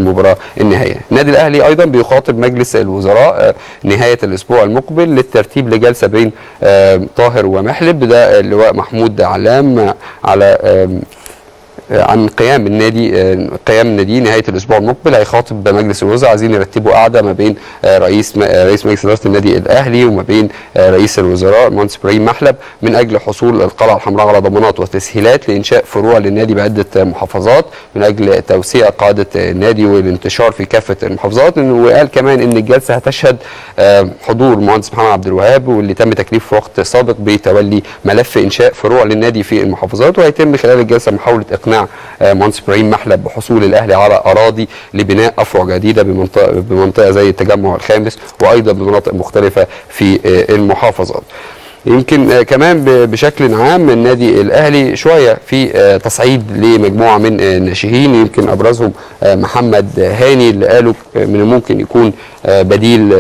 المباراه النهائيه النادي الاهلي ايضا بيخاطب مجلس الوزراء نهايه الاسبوع المقبل للترتيب لجلسه بين طاهر ومحلب ده اللواء محمود علام على عن قيام النادي قيام النادي نهايه الاسبوع المقبل هيخاطب مجلس الوزراء عايزين يرتبوا قعده ما بين رئيس رئيس مجلس اداره النادي الاهلي وما بين رئيس الوزراء المهندس ابراهيم محلب من اجل حصول القلعه الحمراء على ضمانات وتسهيلات لانشاء فروع للنادي بعده محافظات من اجل توسيع قاعده النادي والانتشار في كافه المحافظات وقال كمان ان الجلسه هتشهد حضور المهندس محمد عبد الوهاب واللي تم تكليفه في وقت سابق بتولي ملف انشاء فروع للنادي في المحافظات وهيتم خلال الجلسه محاوله اقناع مهندس ابراهيم محلب بحصول الاهلي على اراضي لبناء افرع جديده بمنطقه بمنطقه زي التجمع الخامس وايضا بمناطق مختلفه في المحافظات. يمكن كمان بشكل عام النادي الاهلي شويه في تصعيد لمجموعه من الناشئين يمكن ابرزهم محمد هاني اللي قالوا من الممكن يكون بديل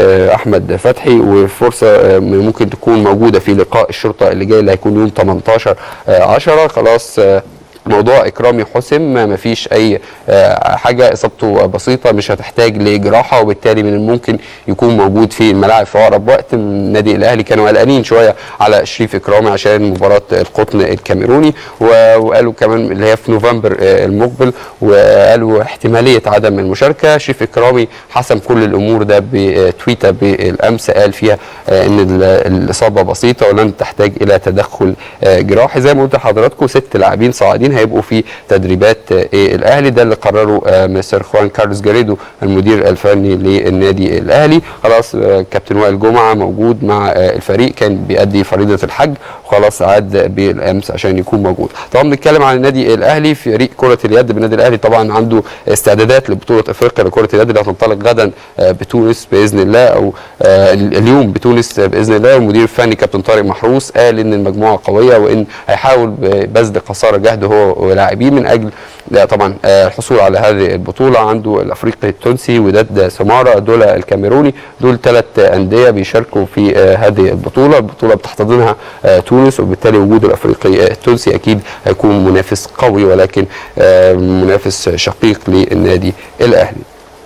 لاحمد فتحي وفرصه ممكن تكون موجوده في لقاء الشرطه اللي جاي اللي هيكون يوم 18 10 خلاص موضوع اكرامي حسم ما فيش اي حاجه اصابته بسيطه مش هتحتاج لجراحه وبالتالي من الممكن يكون موجود في الملاعب في اقرب وقت النادي الاهلي كانوا قلقانين شويه على شريف اكرامي عشان مباراه القطن الكاميروني وقالوا كمان اللي هي في نوفمبر المقبل وقالوا احتماليه عدم المشاركه شريف اكرامي حسم كل الامور ده بتويته بالامس قال فيها ان الاصابه بسيطه ولن تحتاج الى تدخل جراحي زي ما قلت لحضراتكم ست لاعبين صاعدين هيبقوا في تدريبات الاهلي ده اللي قرره مستر خوان كارلوس جاريدو المدير الفني للنادي الاهلي خلاص كابتن وائل جمعه موجود مع الفريق كان بيأدي فريضه الحج وخلاص عاد بالامس عشان يكون موجود طبعا بنتكلم عن النادي الاهلي فريق كره اليد بالنادي الاهلي طبعا عنده استعدادات لبطوله افريقيا لكره اليد اللي هتنطلق غدا بتونس باذن الله او اليوم بتونس باذن الله والمدير الفني كابتن طارق محروس قال ان المجموعه قويه وان هيحاول ببذل قصارى جهد هو ولاعبيه من اجل طبعا الحصول على هذه البطوله عنده الافريقي التونسي وداد سماره دول الكاميروني دول ثلاث انديه بيشاركوا في هذه البطوله البطوله بتحتضنها تونس وبالتالي وجود الافريقي التونسي اكيد هيكون منافس قوي ولكن منافس شقيق للنادي الاهلي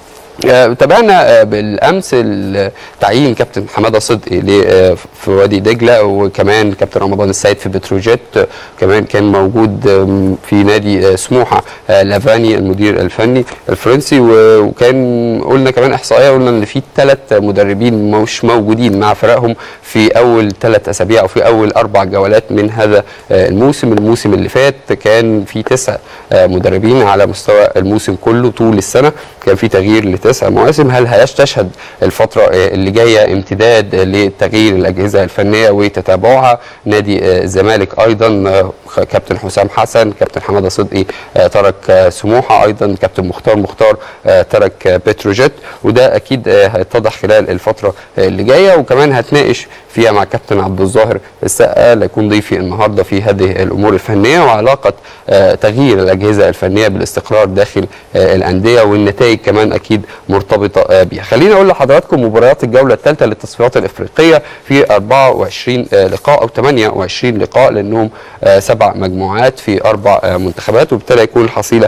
تابعنا بالامس تعيين كابتن حماده صدقي في وادي دجله وكمان كابتن رمضان السيد في بتروجيت كمان كان موجود في نادي سموحه لافاني المدير الفني الفرنسي وكان قلنا كمان احصائيه قلنا ان في ثلاث مدربين مش موجودين مع فرقهم في اول ثلاث اسابيع او في اول اربع جولات من هذا الموسم الموسم اللي فات كان في تسع مدربين على مستوى الموسم كله طول السنه كان في تغيير تسع مواسم هل هيستشهد الفترة اللي جاية امتداد لتغيير الأجهزة الفنية وتتابعها نادي الزمالك أيضا كابتن حسام حسن كابتن حماده صدقي ترك سموحه ايضا كابتن مختار مختار ترك بتروجيت وده اكيد هيتضح خلال الفتره اللي جايه وكمان هتناقش فيها مع كابتن عبد الظاهر السقا اللي هيكون ضيفي النهارده في هذه الامور الفنيه وعلاقه تغيير الاجهزه الفنيه بالاستقرار داخل الانديه والنتائج كمان اكيد مرتبطه بيها. خليني اقول لحضراتكم مباريات الجوله الثالثه للتصفيات الافريقيه في 24 لقاء او 28 لقاء لانهم سبع مجموعات في اربع منتخبات وبالتالي يكون الحصيله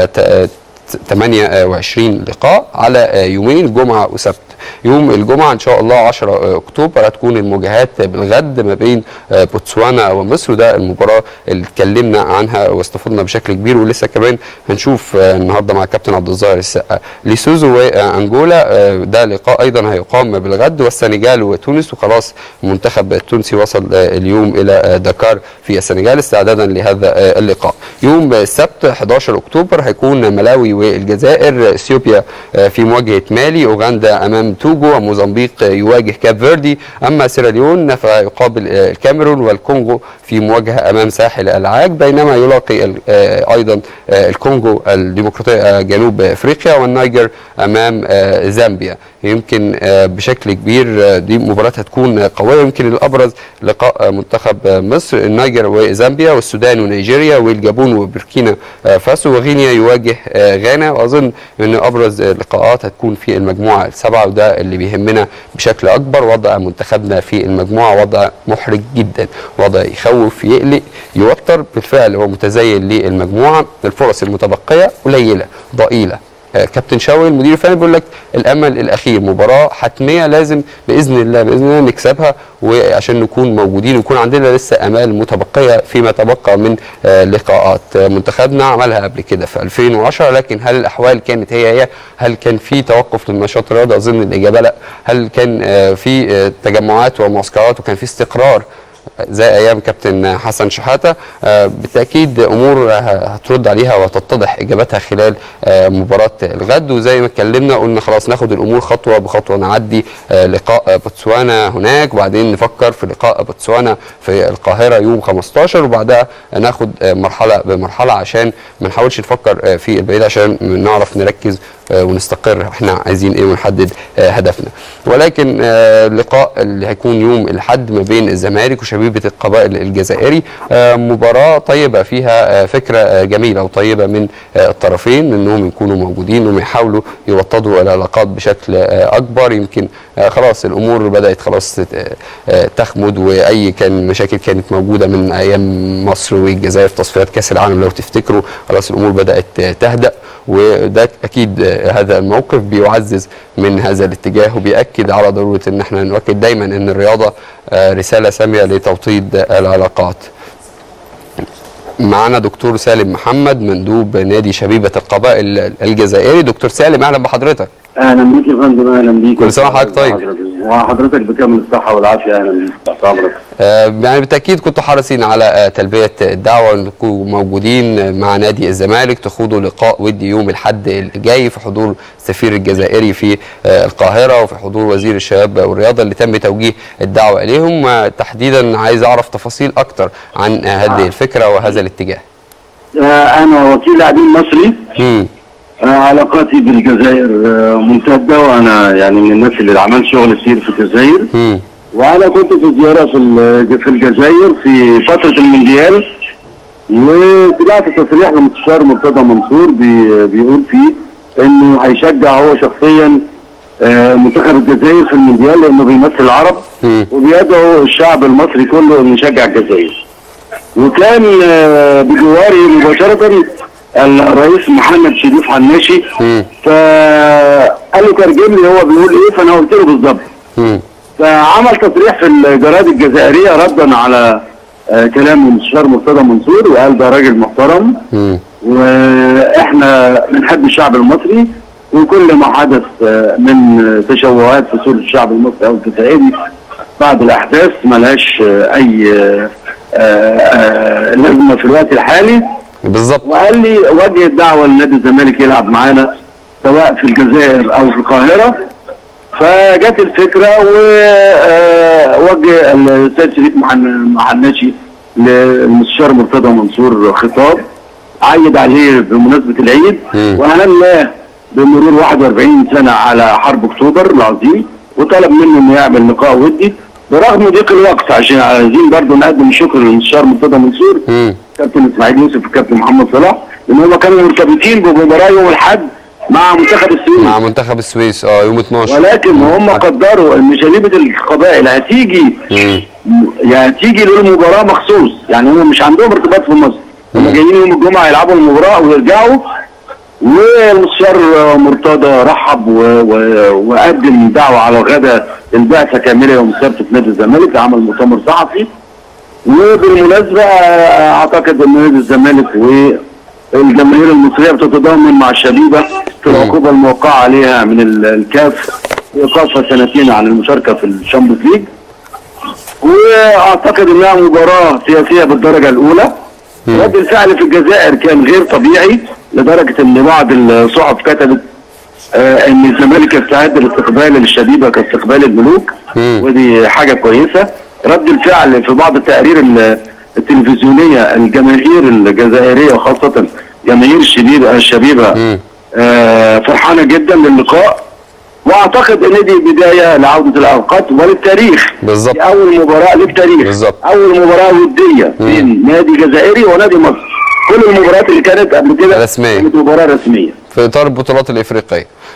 28 لقاء على يومين جمعه وسبت يوم الجمعه ان شاء الله 10 اكتوبر هتكون المواجهات بالغد ما بين بوتسوانا ومصر وده المباراه اللي اتكلمنا عنها واستفدنا بشكل كبير ولسه كمان هنشوف النهارده مع كابتن عبد الظاهر السقا ليسوزو وانجولا ده لقاء ايضا هيقام بالغد والسنغال وتونس وخلاص المنتخب التونسي وصل اليوم الى دكار في السنغال استعدادا لهذا اللقاء يوم السبت 11 اكتوبر هيكون ملاوي والجزائر اثيوبيا في مواجهه مالي اوغندا امام توجو وموزمبيق يواجه كاب فيردي اما سيراليون فيقابل الكاميرون والكونغو في مواجهه امام ساحل العاج بينما يلاقي ايضا الكونغو الديمقراطيه جنوب افريقيا والنيجر امام زامبيا يمكن بشكل كبير دي مباراه هتكون قويه يمكن الابرز لقاء منتخب مصر النيجر وزامبيا والسودان ونيجيريا والجابون وبوركينا فاسو وغينيا يواجه غانا واظن ان ابرز اللقاءات هتكون في المجموعه السبعه وده اللي بيهمنا بشكل اكبر وضع منتخبنا في المجموعه وضع محرج جدا وضع يخوف يقلق يوتر بالفعل هو متزين للمجموعه الفرص المتبقيه قليله ضئيله آه، كابتن شوقي المدير الفني بيقول لك الامل الاخير مباراه حتميه لازم باذن الله باذن الله نكسبها وعشان نكون موجودين ويكون عندنا لسه امال متبقيه فيما تبقى من آه، لقاءات آه، منتخبنا عملها قبل كده في 2010 لكن هل الاحوال كانت هي هي هل كان في توقف للنشاط الرياضي اظن الاجابه لا هل كان آه، في آه، تجمعات ومعسكرات وكان في استقرار زي ايام كابتن حسن شحاته آه، بالتاكيد امور ه- هترد عليها وتتضح اجابتها خلال آه، مباراه الغد وزي ما اتكلمنا قلنا خلاص ناخد الامور خطوه بخطوه نعدي آه، لقاء آه، بوتسوانا هناك وبعدين نفكر في لقاء بوتسوانا في القاهره يوم 15 وبعدها ناخد آه، مرحله بمرحله عشان ما نحاولش نفكر آه، في البعيد عشان نعرف نركز آه، ونستقر احنا عايزين ايه ونحدد آه، هدفنا ولكن آه، اللقاء اللي هيكون يوم الاحد ما بين الزمالك وشبيبه القبائل الجزائري آه، مباراه طيبه فيها آه، فكره آه، جميله وطيبه من آه، الطرفين انهم يكونوا موجودين انهم يحاولوا يوطدوا العلاقات بشكل آه، اكبر يمكن آه، خلاص الامور بدات خلاص تت- آه، تخمد واي كان مشاكل كانت موجوده من ايام مصر والجزائر في تصفيات كاس العالم لو تفتكروا خلاص الامور بدات آه، تهدأ وده اكيد آه، هذا الموقف بيعزز من هذا الاتجاه وبيأكد على ضروره ان احنا نؤكد دايما ان الرياضه آه، رساله ساميه لتوطيد العلاقات. معنا دكتور سالم محمد مندوب نادي شبيبه القبائل الجزائري دكتور سالم اهلا بحضرتك. اهلا بيك يا فندم اهلا بيك كل سنة وحضرتك طيب. وحضرتك بكامل الصحه والعافيه اهلا بيك تحت امرك آه، يعني بالتاكيد كنتوا حريصين على آه، تلبيه الدعوه انكم موجودين مع نادي الزمالك تخوضوا لقاء ودي يوم الاحد الجاي في حضور السفير الجزائري في آه، القاهره وفي حضور وزير الشباب والرياضه اللي تم توجيه الدعوه اليهم آه، تحديدا عايز اعرف تفاصيل اكتر عن آه، هذه الفكره وهذا الاتجاه. آه انا وكيل لاعبين مصري مم. آه علاقاتي بالجزائر آه ممتده وانا يعني من الناس اللي عملت شغل كتير في الجزائر مم. وانا كنت في زياره في ال- في الجزائر في فتره المونديال وطلعت تصريح لمستشار مرتضى منصور بي بيقول فيه انه هيشجع هو شخصيا آه، منتخب الجزائر في المونديال لانه بيمثل العرب مم. وبيدعو الشعب المصري كله انه يشجع الجزائر. وكان آه، بجواري مباشره الرئيس محمد شريف حناشي مم. فقال له ترجم لي هو بيقول ايه فانا قلت له بالظبط. مم. فعمل تصريح في الجرائد الجزائريه ردا على آه، كلام المستشار مرتضى منصور وقال ده راجل محترم مم. واحنا بنحب الشعب المصري وكل ما حدث آه، من آه، تشوهات في صوره الشعب المصري او الجزائري بعد الاحداث ملهاش آه، اي آه، آه، لازمه في الوقت الحالي بالظبط وقال لي وجه الدعوه لنادي الزمالك يلعب معانا سواء في الجزائر او في القاهره فجت الفكره ووجه الاستاذ شريف محن- محناشي للمستشار مرتضى منصور خطاب عيد عليه بمناسبه العيد مم. واهلناه بمرور 41 سنه على حرب اكتوبر العظيم وطلب منه انه يعمل لقاء ودي برغم ضيق الوقت عشان عايزين برضه نقدم الشكر للمستشار مرتضى منصور مم. كابتن اسماعيل يوسف والكابتن محمد صلاح لان هم كانوا مرتبطين بمباراه يوم الاحد مع منتخب السويس مع منتخب السويس اه يوم 12 ولكن هم قدروا ان شبيبه القبائل هتيجي مم. يعني هتيجي للمباراه مخصوص يعني هم مش عندهم ارتباط في مصر هم جايين يوم الجمعه يلعبوا المباراه ويرجعوا والمستشار مرتضى رحب و... و... وقدم دعوه على الغداء البعثه كامله يوم السبت في نادي الزمالك عمل مؤتمر صحفي وبالمناسبه آه، اعتقد ان نادي الزمالك والجماهير المصريه بتتضامن مع الشبيبه في العقوبه الموقعه عليها من ال- الكاف ايقافها سنتين عن المشاركه في الشامبيونز ليج واعتقد انها مباراه سياسيه بالدرجه الاولى رد الفعل في الجزائر كان غير طبيعي لدرجه ان بعض الصحف كتبت آه ان الزمالك يستعد لاستقبال الشبيبه كاستقبال الملوك مم. ودي حاجه كويسه رد الفعل في بعض التقارير ال- التلفزيونيه الجماهير الجزائريه وخاصه جماهير الشبيبه الشبيبه مم. آه فرحانه جدا للقاء واعتقد ان دي بدايه لعوده الاوقات وللتاريخ بالظبط. دي اول مباراه للتاريخ بالظبط. اول مباراه وديه بين نادي جزائري ونادي مصر كل المباريات اللي كانت قبل كده رسمية. كانت مباراه رسميه في اطار البطولات الافريقيه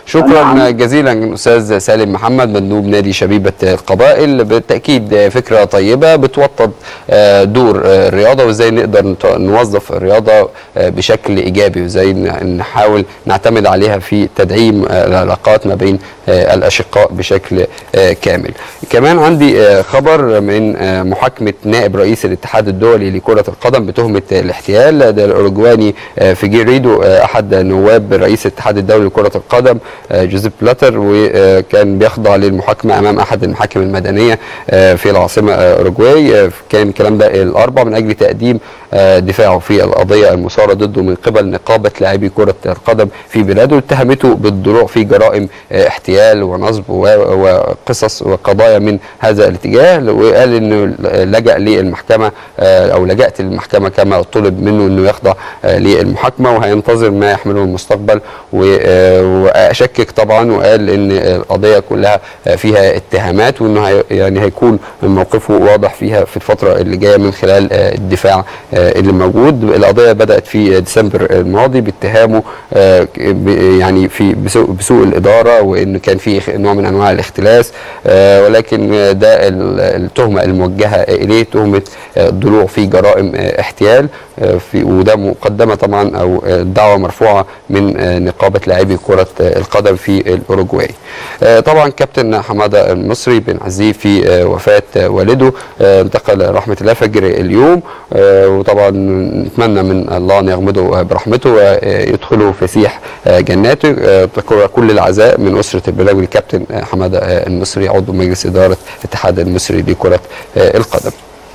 شكرا نعم. جزيلا استاذ سالم محمد مندوب نادي شبيبه القبائل بالتاكيد فكره طيبه بتوطد آه، دور آه، الرياضه وازاي نقدر نت- نوظف الرياضه آه، بشكل ايجابي وازاي ن- نحاول نعتمد عليها في تدعيم آه، العلاقات ما بين آه، الاشقاء بشكل آه، كامل. كمان عندي آه، خبر من آه، محاكمه نائب رئيس الاتحاد الدولي لكره القدم بتهمه الاحتيال ده الاوروجواني آه، فيجيريدو آه، احد نواب رئيس الاتحاد الدولي لكره القدم آه، جوزيف بلاتر وكان بيخضع للمحاكمه امام احد المحاكم المدنيه آه، في العاصمه آه، اوروجواي آه، كان الكلام ده الاربع من اجل تقديم آه، دفاعه في القضيه المثاره ضده من قبل نقابه لاعبي كره القدم في بلاده اتهمته بالضلوع في جرائم آه، احتيال ونصب و- وقصص وقضايا من هذا الاتجاه وقال انه لجا للمحكمه آه، او لجأت للمحكمه كما طلب منه انه يخضع آه، للمحاكمه وهينتظر ما يحمله المستقبل و- آه، واشكك طبعا وقال ان القضيه كلها آه، فيها اتهامات وانه هي- يعني هيكون موقفه واضح فيها في الفتره اللي جايه من خلال آه، الدفاع آه، اللي موجود القضيه بدات في ديسمبر الماضي باتهامه آه، ب- يعني في بسوء, بسوء الاداره وان كان في خ- نوع من انواع الاختلاس آه، ولكن آه، ده ال- التهمه الموجهه اليه تهمه آه، الضلوع في جرائم آه، احتيال آه، في وده مقدمه طبعا او آه، دعوه مرفوعه من آه، نقابه لاعبي كره آه، القدم في الاوروجواي. آه، طبعا كابتن حماده المصري بنعزيه في آه، وفاه آه، والده آه، انتقل رحمه الله فجر اليوم آه، وطبعا نتمنى من الله ان يغمده برحمته ويدخله فسيح آه، جناته آه، تكون كل العزاء من اسره البلاوي الكابتن آه، حماده آه، المصري عضو مجلس اداره الاتحاد المصري لكره آه، القدم.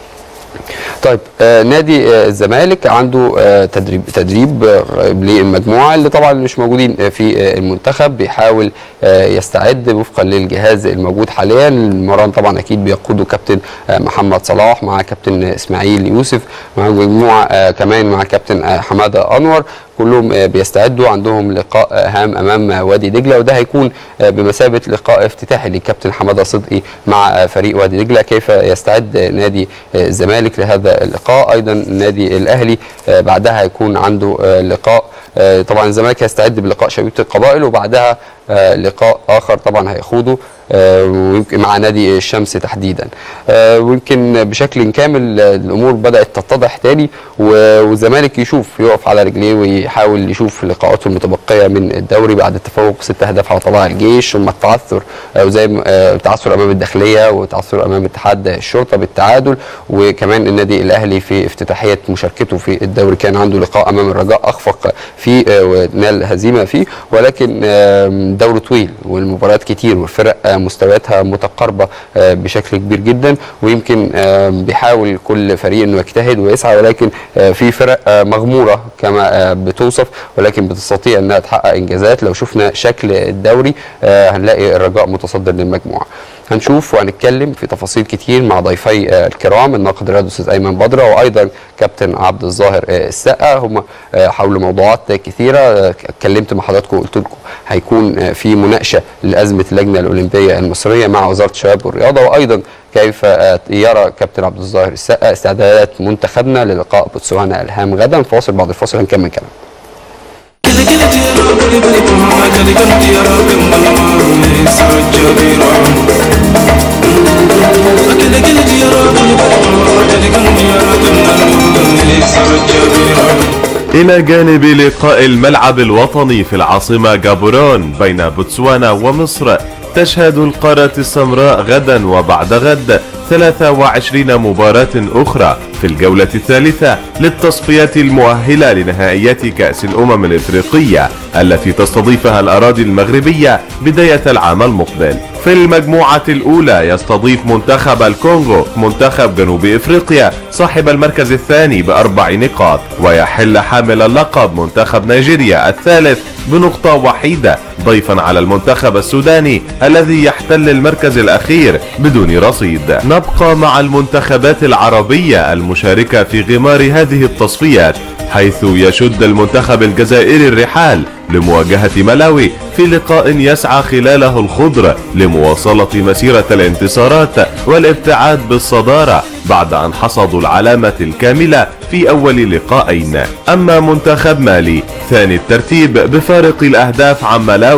طيب آه نادي آه الزمالك عنده آه تدريب تدريب آه للمجموعه اللي طبعا مش موجودين آه في آه المنتخب بيحاول آه يستعد وفقا للجهاز الموجود حاليا المران طبعا اكيد بيقوده كابتن آه محمد صلاح مع كابتن اسماعيل يوسف مع مجموعه آه كمان مع كابتن آه حماده انور كلهم آه بيستعدوا عندهم لقاء آه هام امام آه وادي دجله وده هيكون آه بمثابه لقاء افتتاحي للكابتن حماده صدقي مع آه فريق وادي دجله كيف يستعد آه نادي آه الزمالك لهذا اللقاء ايضا النادي الاهلي آه بعدها هيكون عنده آه لقاء آه طبعا الزمالك هيستعد بلقاء شبيبه القبائل وبعدها آه لقاء اخر طبعا هيخوضه آه ويمكن مع نادي الشمس تحديدا آه ويمكن بشكل كامل آه الامور بدات تتضح تاني و- والزمالك يشوف يقف على رجليه ويحاول يشوف لقاءاته المتبقيه من الدوري بعد التفوق ست اهداف على طلائع الجيش ثم التعثر آه وزي ما- آه التعثر امام الداخليه والتعثر امام اتحاد الشرطه بالتعادل وكمان النادي الاهلي في افتتاحيه مشاركته في الدوري كان عنده لقاء امام الرجاء اخفق فيه آه ونال هزيمه فيه ولكن آه دوري طويل والمباريات كتير والفرق آه مستوياتها متقاربه آه بشكل كبير جدا ويمكن آه بيحاول كل فريق انه يجتهد ويسعى ولكن آه في فرق آه مغموره كما آه بتوصف ولكن بتستطيع انها تحقق انجازات لو شفنا شكل الدوري آه هنلاقي الرجاء متصدر للمجموعه هنشوف وهنتكلم في تفاصيل كتير مع ضيفي آه، الكرام الناقد الرياضي الاستاذ ايمن بدره وايضا كابتن عبد الظاهر آه، السقا هم آه، حول موضوعات كثيره آه، اتكلمت مع حضراتكم وقلت لكم هيكون آه، في مناقشه لازمه اللجنه الاولمبيه المصريه مع وزاره الشباب والرياضه وايضا كيف آه، يرى كابتن عبد الظاهر السقا استعدادات منتخبنا للقاء بوتسوانا الهام غدا فاصل بعد الفاصل هنكمل كلام إلى جانب لقاء الملعب الوطني في العاصمة جابورون بين بوتسوانا ومصر تشهد القارة السمراء غدا وبعد غد 23 مباراة أخرى في الجولة الثالثة للتصفيات المؤهلة لنهائيات كأس الأمم الإفريقية التي تستضيفها الأراضي المغربية بداية العام المقبل في المجموعة الأولى يستضيف منتخب الكونغو منتخب جنوب إفريقيا صاحب المركز الثاني بأربع نقاط ويحل حامل اللقب منتخب نيجيريا الثالث بنقطة وحيدة ضيفا على المنتخب السوداني الذي يحتل المركز الأخير بدون رصيد نبقى مع المنتخبات العربية المشاركة في غمار هذه التصفيات حيث يشد المنتخب الجزائري الرحال لمواجهة ملاوي في لقاء يسعى خلاله الخضر لمواصلة مسيرة الانتصارات والابتعاد بالصدارة بعد أن حصدوا العلامة الكاملة في أول لقاءين أما منتخب مالي ثاني الترتيب بفارق الأهداف عن ملاوي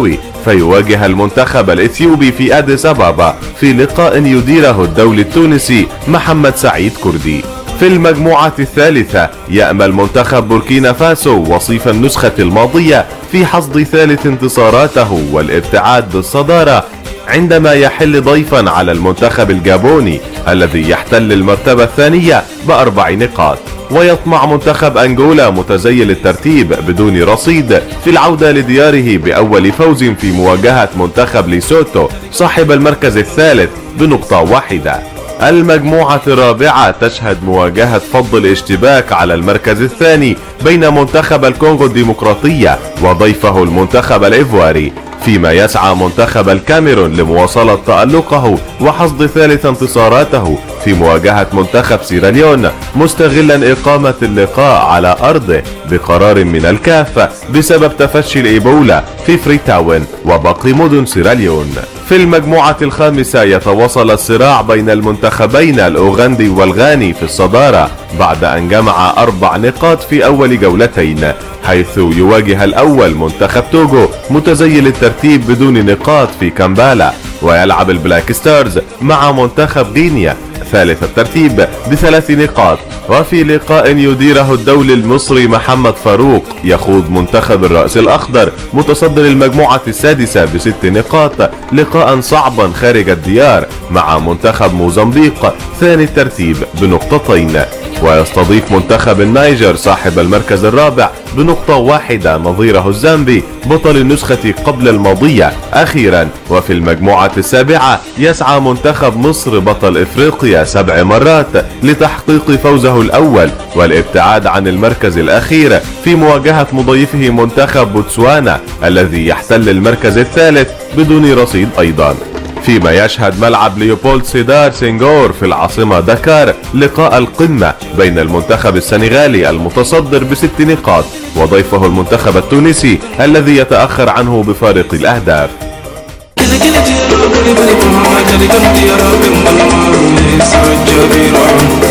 فيواجه المنتخب الإثيوبي في أديس أبابا في لقاء يديره الدولي التونسي محمد سعيد كردي في المجموعة الثالثة يأمل منتخب بوركينا فاسو وصيف النسخة الماضية في حصد ثالث انتصاراته والابتعاد بالصدارة عندما يحل ضيفا على المنتخب الجابوني الذي يحتل المرتبة الثانية بأربع نقاط ويطمع منتخب أنجولا متزيل الترتيب بدون رصيد في العودة لدياره بأول فوز في مواجهة منتخب ليسوتو صاحب المركز الثالث بنقطة واحدة المجموعة الرابعة تشهد مواجهة فض الاشتباك على المركز الثاني بين منتخب الكونغو الديمقراطية وضيفه المنتخب الإيفواري فيما يسعى منتخب الكاميرون لمواصلة تألقه وحصد ثالث انتصاراته في مواجهة منتخب سيراليون مستغلا إقامة اللقاء على أرضه بقرار من الكاف بسبب تفشي الإيبولا في فريتاون وباقي مدن سيراليون في المجموعة الخامسة يتواصل الصراع بين المنتخبين الأوغندي والغاني في الصدارة بعد أن جمع أربع نقاط في أول جولتين حيث يواجه الأول منتخب توغو متزيل الترتيب بدون نقاط في كامبالا ويلعب البلاك ستارز مع منتخب غينيا ثالث الترتيب بثلاث نقاط وفي لقاء يديره الدولي المصري محمد فاروق يخوض منتخب الرأس الأخضر متصدر المجموعة السادسة بست نقاط لقاء صعبا خارج الديار مع منتخب موزمبيق ثاني الترتيب بنقطتين ويستضيف منتخب النيجر صاحب المركز الرابع بنقطة واحدة نظيره الزامبي بطل النسخة قبل الماضية أخيرا وفي المجموعة السابعة يسعى منتخب مصر بطل إفريقيا سبع مرات لتحقيق فوزه الأول والابتعاد عن المركز الأخير في مواجهة مضيفه منتخب بوتسوانا الذي يحتل المركز الثالث بدون رصيد أيضا فيما يشهد ملعب ليوبولد سيدار سينغور في العاصمة دكار لقاء القمة بين المنتخب السنغالي المتصدر بست نقاط وضيفه المنتخب التونسي الذي يتأخر عنه بفارق الأهداف Kili kili jiro, buli buli kuma, jali kam diara, bimba na maru, ne, sarajja biro.